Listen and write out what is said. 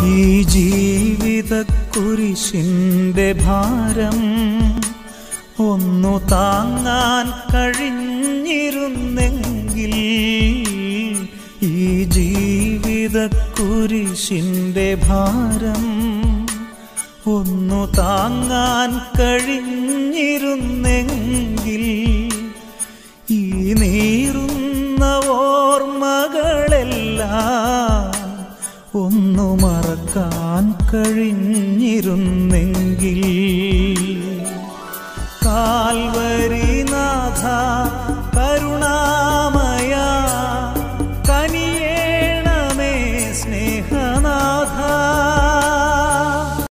ഈ ജീവിത കുരിശിന്റെ ഭാരം ഒന്നു താങ്ങാൻ കഴിഞ്ഞിരുന്നെങ്കിൽ ഈ ജീവിത കുരിശിന്റെ ഭാരം ഒന്നു താങ്ങാൻ കഴിഞ്ഞിരുന്നെങ്കിൽ ഈ നീറുന്ന ഓർമ്മകളെല്ലാം ഒന്നു മറക്കാൻ കഴിഞ്ഞിരുന്നെങ്കിൽ